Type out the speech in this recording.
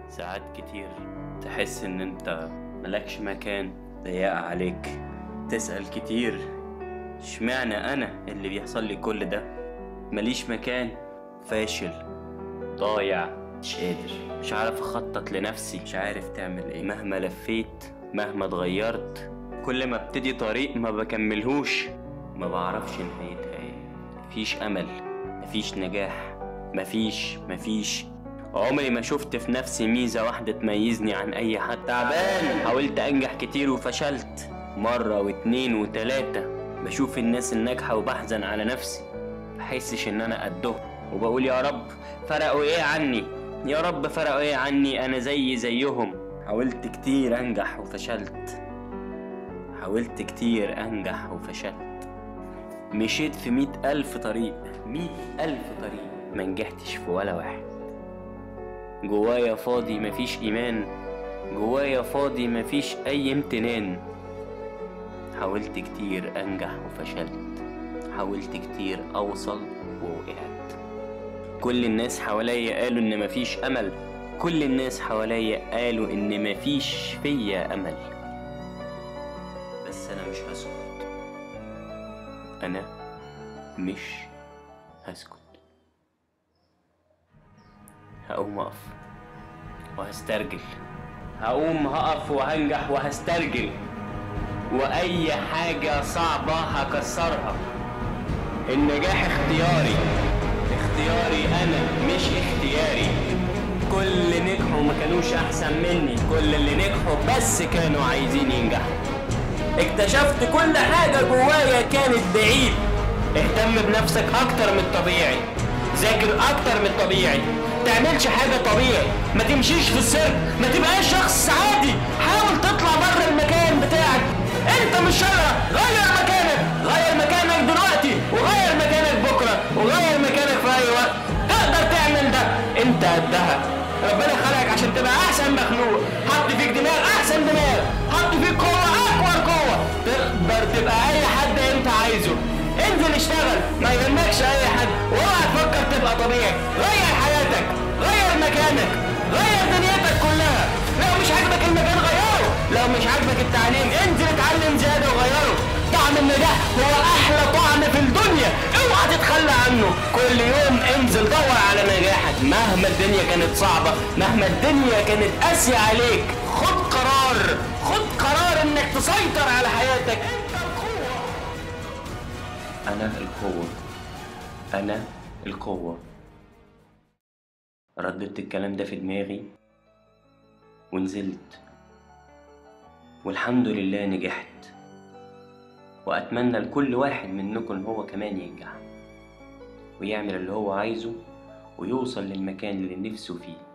ساعات كتير تحس ان انت ملكش مكان ضيق عليك تسأل كتير اشمعنى انا اللي بيحصل لي كل ده ماليش مكان فاشل ضايع مش قادر مش عارف اخطط لنفسي مش عارف تعمل ايه مهما لفيت مهما اتغيرت كل ما ابتدي طريق ما بكملهوش ما بعرفش نهايتها ايه مفيش امل مفيش نجاح مفيش مفيش عمري ما شفت في نفسي ميزة واحدة تميزني عن أي حد تعبان حاولت أنجح كتير وفشلت مرة واتنين وتلاتة بشوف الناس الناجحة وبحزن على نفسي بحسش إن أنا قدهم وبقول يا رب فرقوا إيه عني يا رب فرقوا إيه عني أنا زي زيهم حاولت كتير أنجح وفشلت حاولت كتير أنجح وفشلت مشيت في مئة ألف طريق مئة ألف طريق ما نجحتش في ولا واحد جوايا فاضي مفيش إيمان جوايا فاضي مفيش أي امتنان حاولت كتير أنجح وفشلت حاولت كتير أوصل ووقعت كل الناس حواليا قالوا إن مفيش أمل كل الناس حواليا قالوا إن مفيش فيا أمل بس أنا مش هسكت أنا مش هسكت هقوم أقف وهسترجل هقوم هقف وهنجح وهسترجل وأي حاجة صعبة هكسرها النجاح اختياري اختياري أنا مش اختياري كل اللي نجحوا ما كانوش أحسن مني كل اللي نجحوا بس كانوا عايزين ينجحوا اكتشفت كل حاجة جوايا كانت بعيد اهتم بنفسك أكتر من الطبيعي ذاكر أكتر من الطبيعي تعملش حاجة طبيعي ما تمشيش في السر ما تبقاش شخص عادي حاول تطلع بره المكان بتاعك انت مش شغلة غير مكانك غير مكانك دلوقتي وغير مكانك بكرة وغير مكانك في أي وقت تقدر تعمل ده انت قدها ربنا خلقك عشان تبقى أحسن مخلوق حط فيك دماغ أحسن دماغ حط فيك قوة أكبر قوة تقدر تبقى أي حد انت عايزه انزل اشتغل ما يهمكش اي حد واوعى تفكر تبقى طبيعي غير حياتك غير مكانك غير دنيتك كلها لو مش عاجبك المكان غيره لو مش عاجبك التعليم انزل اتعلم زياده وغيره طعم النجاح هو احلى طعم في الدنيا اوعى تتخلى عنه كل يوم انزل دور على نجاحك مهما الدنيا كانت صعبه مهما الدنيا كانت قاسيه عليك خد قرار خد قرار انك تسيطر على حياتك انت القوه أنا القوة أنا القوة رددت الكلام ده في دماغي ونزلت والحمد لله نجحت وأتمنى لكل واحد منكم إن هو كمان ينجح ويعمل اللي هو عايزه ويوصل للمكان اللي نفسه فيه